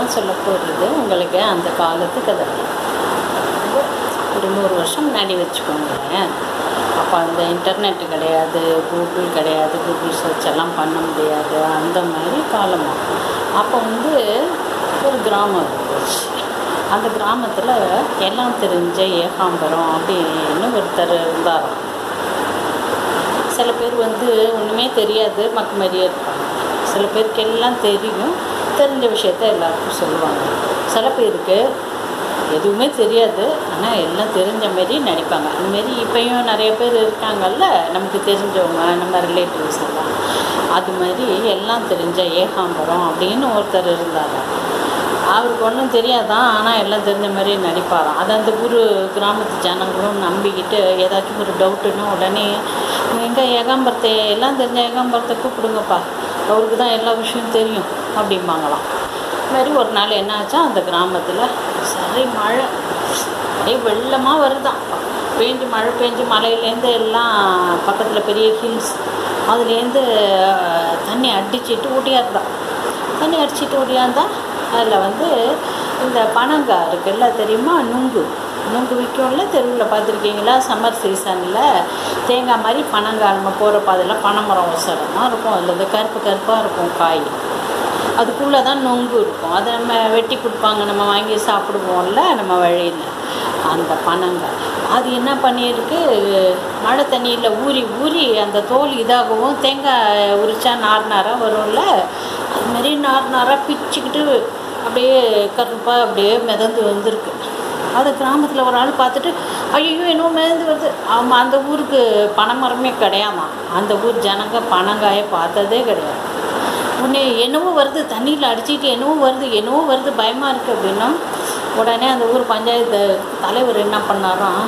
நான் சொல்ல போகிறது உங்களுக்கு அந்த காலத்து கதை ஒரு நூறு வருஷம் முன்னாடி வச்சுக்கோங்களேன் அப்போ அந்த இன்டர்நெட் கிடையாது கூகுள் கிடையாது கூகுள் சர்ச் எல்லாம் பண்ண முடியாது அந்த மாதிரி காலமாக அப்போ வந்து ஒரு கிராமம் இருந்துச்சு அந்த கிராமத்தில் எல்லாம் தெரிஞ்ச ஏகாம்பரம் அப்படின்னு ஒருத்தர் இருந்தாராம் சில பேர் வந்து ஒன்றுமே தெரியாது மக்கு மாதிரியே இருப்பாங்க சில பேருக்கு எல்லாம் தெரியும் தெரிஞ்ச விஷயத்த எல்லாருக்கும் சொல்லுவாங்க சில பேருக்கு எதுவுமே தெரியாது ஆனால் எல்லாம் தெரிஞ்ச மாரி நடிப்பாங்க அந்தமாரி இப்போயும் நிறைய பேர் இருக்காங்கல்ல நமக்கு தெரிஞ்சவங்க நம்ம ரிலேட்டிவ்ஸ் எல்லாம் அது மாதிரி எல்லாம் தெரிஞ்ச ஏகாம்பரம் அப்படின்னு ஒருத்தர் இருந்தாங்க அவருக்கு ஒன்றும் தெரியாதான் ஆனால் எல்லாம் தெரிஞ்ச மாதிரி நடிப்பாராம் அதை அந்த ஊர் கிராமத்து ஜனங்களும் நம்பிக்கிட்டு ஏதாச்சும் ஒரு டவுட்டுன்னா உடனே எங்கே ஏகாம்பரத்தை எல்லாம் தெரிஞ்ச ஏகாம்பரத்தை கூப்பிடுங்கப்பா அவருக்கு தான் எல்லா விஷயம் தெரியும் அப்படிம்பாங்களாம் இது மாதிரி ஒரு நாள் என்ன ஆச்சா அந்த கிராமத்தில் சரி மழை அப்படியே வெள்ளமாக வருதான் பேஞ்சு மழை பேஞ்சு மலையிலேருந்து எல்லாம் பக்கத்தில் பெரிய ஹில்ஸ் அதுலேருந்து தண்ணி அடிச்சிட்டு ஓட்டியாருதான் தண்ணி அடிச்சிட்டு ஓடியாந்தா அதில் வந்து இந்த பனங்காய் இருக்குல்ல தெரியுமா நுங்கு நுங்கு விற்கும்ல தெருவில் பார்த்துருக்கீங்களா சம்மர் சீசனில் தேங்காய் மாதிரி பனங்காய் நம்ம போகிற பாதையில் பனைமரம் ஒசரமாக இருக்கும் அதில் இந்த கருப்பு கருப்பாக இருக்கும் காய் அதுக்குள்ளே தான் நொங்கு இருக்கும் அதை நம்ம வெட்டி கொடுப்பாங்க நம்ம வாங்கி சாப்பிடுவோம்ல நம்ம வழியில் அந்த பனங்காய் அது என்ன பண்ணியிருக்கு மழை தண்ணியில் ஊறி ஊறி அந்த தோல் இதாகவும் தேங்காய் உரிச்சா நார் நாராக வரும்ல அதுமாரி நார் நாராக பிச்சுக்கிட்டு அப்படியே கருப்பாக அப்படியே மிதந்து வந்திருக்கு அது கிராமத்தில் ஒரு ஆள் பார்த்துட்டு ஐயோ என்னவோ மிதந்து வருது ஆமாம் அந்த ஊருக்கு பனைமரமே கிடையாமா அந்த ஊர் ஜனங்க பனங்காயை பார்த்ததே கிடையாது உடனே என்னவோ வருது தண்ணியில் அடிச்சுட்டு என்னவோ வருது என்னவோ வருது பயமாக இருக்குது அப்படின்னா உடனே அந்த ஊர் பஞ்சாயத்து தலைவர் என்ன பண்ணாராம்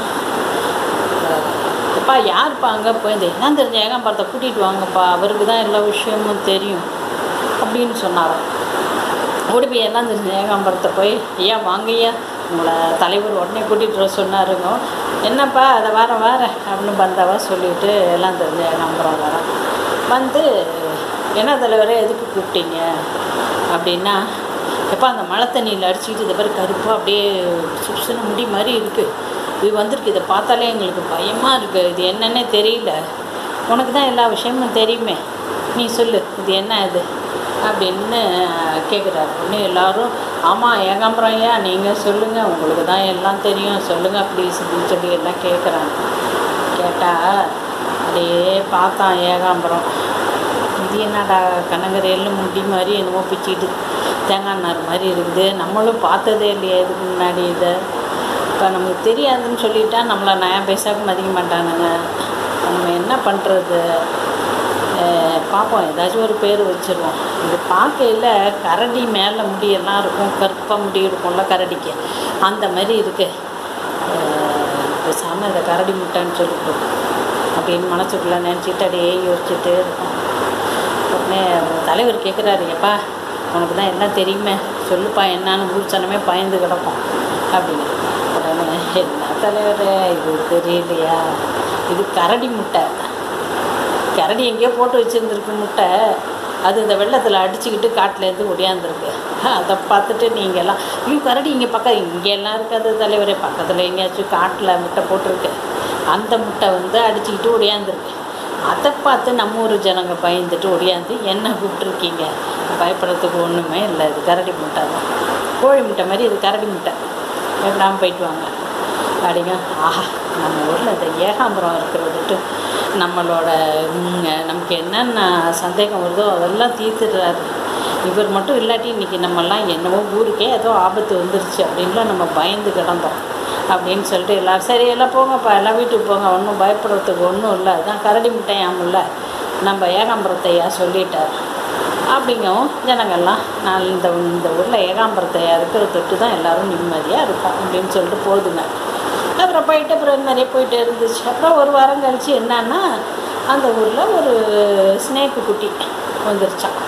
எப்பா யாருப்பா அங்கே போய் இந்த என்ன தெரிஞ்ச ஏகாம்பரத்தை கூட்டிகிட்டு வாங்கப்பா அவருக்கு தான் எல்லா விஷயமும் தெரியும் அப்படின்னு சொன்னாராம் ஓடி போய் எல்லாம் தெரிஞ்ச ஏகாம்பரத்தை போய் ஐயா வாங்கய்யா உங்களை தலைவர் உடனே கூட்டிகிட்டு வர சொன்னாருங்க என்னப்பா அதை வர வர அப்படின்னு வந்தவா சொல்லிவிட்டு எல்லாம் தெரிஞ்ச ஏகாம்பரம் வரேன் வந்து என்ன தலைவரே எதுக்கு கூப்பிட்டீங்க அப்படின்னா எப்போ அந்த மழை தண்ணியில் அடிச்சுக்கிட்டு இதை மாதிரி கருப்பாக அப்படியே சுசுன முடி மாதிரி இருக்குது இது வந்திருக்கு இதை பார்த்தாலே எங்களுக்கு பயமாக இருக்குது இது என்னன்னே தெரியல உனக்கு தான் எல்லா விஷயமும் தெரியுமே நீ சொல்லு இது என்ன இது அப்படின்னு கேட்குறாரு ஒன்று எல்லோரும் ஆமாம் ஏகாம்பரம் ஐயா நீங்கள் சொல்லுங்கள் உங்களுக்கு தான் எல்லாம் தெரியும் சொல்லுங்கள் ப்ளீஸ் அப்படின்னு சொல்லி எல்லாம் கேட்குறாங்க கேட்டால் அப்படியே பார்த்தான் ஏகாம்பரம் இது என்னடா கனகரையில் முடி மாதிரி என்னமோ பிச்சுக்கிட்டு தேங்காய் நார் மாதிரி இருக்குது நம்மளும் பார்த்ததே இல்லையே இதுக்கு முன்னாடி இதை இப்போ நமக்கு தெரியாதுன்னு சொல்லிட்டா நம்மளை நயா பைசாவுக்கு மதிக்க மாட்டானுங்க நம்ம என்ன பண்ணுறது பார்ப்போம் ஏதாச்சும் ஒரு பேர் வச்சுருவோம் இது பார்க்கையில் கரடி மேலே முடியெல்லாம் இருக்கும் கருப்பாக முடி இருக்கும்ல கரடிக்கு அந்த மாதிரி இருக்குது பேசாமல் இதை கரடி முட்டைன்னு சொல்லிட்டு அப்படின்னு மனசுக்குள்ளே நினச்சிட்டு அப்படியே யோசிச்சுட்டு இருக்கோம் உடனே தலைவர் கேட்குறாரு எப்பா உனக்கு தான் எல்லாம் தெரியுமே சொல்லுப்பா என்னான்னு ஊர்ச்சனமே பயந்து கிடப்போம் அப்படின்னு உடனே என்ன தலைவர் இது தெரியலையா இது கரடி முட்டை கரடி எங்கேயோ போட்டு வச்சுருந்துருக்கு முட்டை அது இந்த வெள்ளத்தில் அடிச்சுக்கிட்டு காட்டிலேருந்து ஒடியாந்துருக்கு அதை பார்த்துட்டு நீங்கள் எல்லாம் ஐயோ கரடி இங்கே பக்கம் இங்கே எல்லாம் இருக்காது தலைவரே பக்கத்தில் எங்கேயாச்சும் காட்டில் முட்டை போட்டிருக்கு அந்த முட்டை வந்து அடிச்சுக்கிட்டு ஒடியாந்துருக்கு அதை பார்த்து நம்ம ஊர் ஜனங்க பயந்துட்டு ஒடியாந்து என்ன கூப்பிட்ருக்கீங்க பயப்படுறதுக்கு ஒன்றுமே இல்லை இது கரடி முட்டை தான் கோழி முட்டை மாதிரி இது கரடி முட்டை எப்படாமல் போயிட்டு வாங்க அப்படிங்க ஆஹா நம்ம ஊரில் இந்த ஏகாம்பரம் இருக்கிறதுட்டு நம்மளோட நமக்கு என்னென்ன சந்தேகம் வருதோ அதெல்லாம் தீர்த்துடுறாரு இவர் மட்டும் இல்லாட்டி இன்றைக்கி நம்மெல்லாம் என்னவோ ஊருக்கே ஏதோ ஆபத்து வந்துருச்சு அப்படின்லாம் நம்ம பயந்து கிடந்தோம் அப்படின்னு சொல்லிட்டு எல்லோரும் சரி எல்லாம் போங்கப்பா எல்லாம் வீட்டுக்கு போங்க ஒன்றும் பயப்படுறதுக்கு ஒன்றும் இல்லை அதுதான் கரடி முட்டையாமுல்ல நம்ம ஏகாம்பரத்தையா சொல்லிட்டார் அப்படிங்கவும் ஜனங்கள்லாம் நான் இந்த இந்த ஊரில் ஏகாம்பரத்தையா இருக்கிற தொட்டு தான் எல்லோரும் நிம்மதியாக இருக்கும் அப்படின்னு சொல்லிட்டு போதுங்க அப்புறம் போயிட்டு அப்புறம் நிறைய போயிட்டு இருந்துச்சு அப்புறம் ஒரு வாரம் கழித்து என்னன்னா அந்த ஊரில் ஒரு ஸ்னேக்கு குட்டி வந்துருச்சான்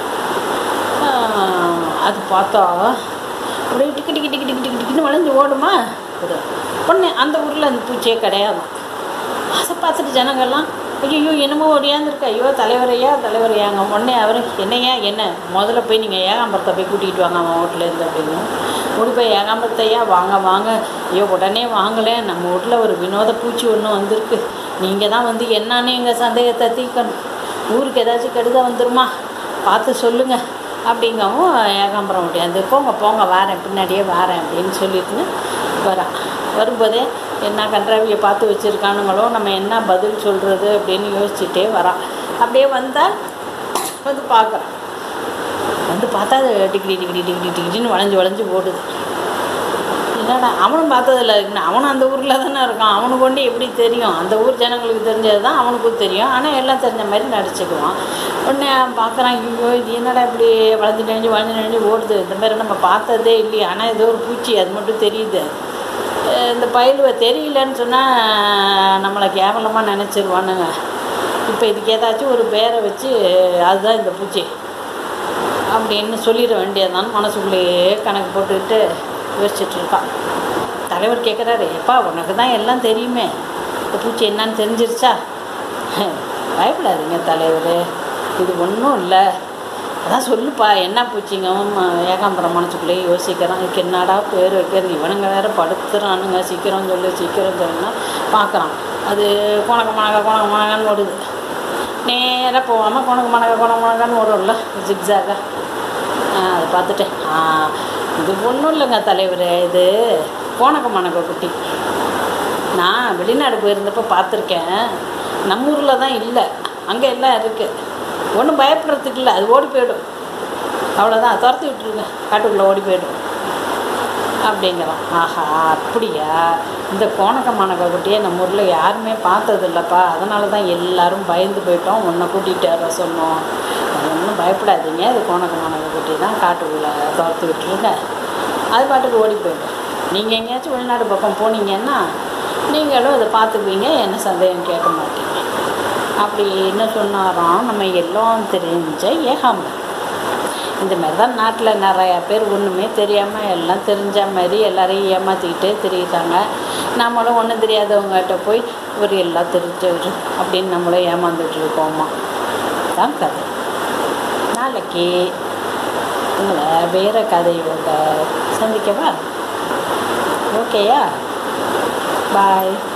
அது பார்த்தா அப்படியே டிக்கி டிக்கி டிக்கி டிக்கி டிக்கி டிக்கின்னு வளைஞ்சு ஓடுமா ஒரு பொண்ணு அந்த ஊரில் அந்த பூச்சியே கிடையாது அதை பார்த்துட்டு ஜனங்கள்லாம் ஐயோ என்னமோ ஒடியாந்துருக்கு ஐயோ தலைவரையா தலைவரையாங்க உடனே அவரு என்னையா என்ன முதல்ல போய் நீங்கள் ஏகாம்பரத்தை போய் கூட்டிகிட்டு வாங்க அவன் வீட்லேருந்து அப்படின்னு ஓடி போய் ஏகாம்பரத்தையா வாங்க வாங்க ஐயோ உடனே வாங்கலை நம்ம வீட்டில் ஒரு வினோத பூச்சி ஒன்று வந்திருக்கு நீங்கள் தான் வந்து என்னன்னு எங்கள் சந்தேகத்தை தீர்க்கணும் ஊருக்கு ஏதாச்சும் கெடுதல் வந்துருமா பார்த்து சொல்லுங்கள் அப்படிங்கவும் ஏகாம்பரம் முடியாது போங்க போங்க வாரேன் பின்னாடியே வாரேன் அப்படின்னு சொல்லிட்டுன்னு வரான் வரும்போதே என்ன கன்றாவியை பார்த்து வச்சுருக்கானுங்களோ நம்ம என்ன பதில் சொல்கிறது அப்படின்னு யோசிச்சுட்டே வரான் அப்படியே வந்தால் வந்து பார்க்குறான் வந்து பார்த்தா அது டிகிரி டிகிரி டிகிரி டிகிரின்னு வளைஞ்சு வளைஞ்சு ஓடுது என்னடா அவனும் பார்த்ததில்ல என்ன அவனும் அந்த ஊரில் தானே இருக்கான் அவனுக்கு கொண்டு எப்படி தெரியும் அந்த ஊர் ஜனங்களுக்கு தெரிஞ்சது தான் அவனுக்கும் தெரியும் ஆனால் எல்லாம் தெரிஞ்ச மாதிரி நடிச்சுக்குவான் உடனே அவன் பார்க்குறான் ஐயோ இது என்னடா இப்படி வளைஞ்சு நெஞ்சு வளைஞ்சு நெஞ்சு ஓடுது இந்த மாதிரி நம்ம பார்த்ததே இல்லையே ஆனால் ஏதோ ஒரு பூச்சி அது மட்டும் தெரியுது அஹ் இந்த பயிலுவை தெரியலன்னு சொன்னால் நம்மளை கேவலமாக நினச்சிருவானுங்க இப்போ இதுக்கு ஏதாச்சும் ஒரு பேரை வச்சு அதுதான் இந்த பூச்சி அப்படின்னு சொல்லிட வேண்டியதுதான் மனசுக்குள்ளேயே கணக்கு போட்டுக்கிட்டு யோசிச்சுட்டு இருக்கான் தலைவர் கேட்குறாரு எப்பா உனக்கு தான் எல்லாம் தெரியுமே இந்த பூச்சி என்னன்னு தெரிஞ்சிருச்சா பயப்படாதீங்க தலைவர் இது ஒன்றும் இல்லை அதான் சொல்லுப்பா என்ன பூச்சிங்க அவன் ஏகாம்பரம் மனசுக்குள்ளேயே யோசிக்கிறான் இதுக்கு என்னடா பேர் வைக்கிறது இவனுங்க வேற படுத்துறானுங்க சீக்கிரம் சொல்லு சீக்கிரம் சொல்லுன்னா பார்க்குறான் அது கொணக்க மணக்க கொணக்க மணக்கான்னு ஓடுது நேராக போகாமல் கொணக்க மணக்க கொணக்க மணக்கான்னு ஓடும்ல ஜிக்ஸாக அதை பார்த்துட்டேன் ஆ இது ஒன்றும் இல்லைங்க தலைவர் இது கோணக்க மணக்க குட்டி நான் வெளிநாடு போயிருந்தப்போ பார்த்துருக்கேன் நம்ம ஊரில் தான் இல்லை அங்கே எல்லாம் இருக்குது ஒன்றும் பயப்படுறதுக்கு இல்லை அது ஓடி போயிடும் அவ்வளோதான் துரத்தி விட்டுருங்க காட்டுக்குள்ளே ஓடி போயிடும் அப்படிங்கிறான் ஆஹா அப்படியா இந்த கோணக்க மணக்க குட்டியை நம்ம ஊரில் யாருமே பார்த்தது இல்லைப்பா அதனால தான் எல்லாரும் பயந்து போயிட்டோம் உன்னை கூட்டிகிட்டு வர சொன்னோம் ஒன்றும் பயப்படாதீங்க இது கோணக்க மணக்க குட்டி தான் காட்டுக்குள்ளே துரத்தி விட்டுருங்க அது பாட்டுக்கு ஓடி போயிடும் நீங்கள் எங்கேயாச்சும் வெளிநாடு பக்கம் போனீங்கன்னா நீங்களும் இதை பார்த்துக்குவீங்க என்ன சந்தேகம் கேட்க மாட்டீங்க அப்படின்னு சொன்னாராம் நம்ம எல்லாம் தெரிஞ்ச ஏகாம்பரம் இந்த மாதிரி தான் நாட்டில் நிறையா பேர் ஒன்றுமே தெரியாமல் எல்லாம் தெரிஞ்ச மாதிரி எல்லாரையும் ஏமாற்றிக்கிட்டே தெரியுறாங்க நம்மளும் ஒன்றும் தெரியாதவங்ககிட்ட போய் ஒரு எல்லாம் தெரிஞ்சவர் அப்படின்னு நம்மளும் ஏமாந்துட்டு இருக்கோமா தான் கதை நாளைக்கு உங்களை வேறு கதையோட சந்திக்கவா ஓகேயா பாய்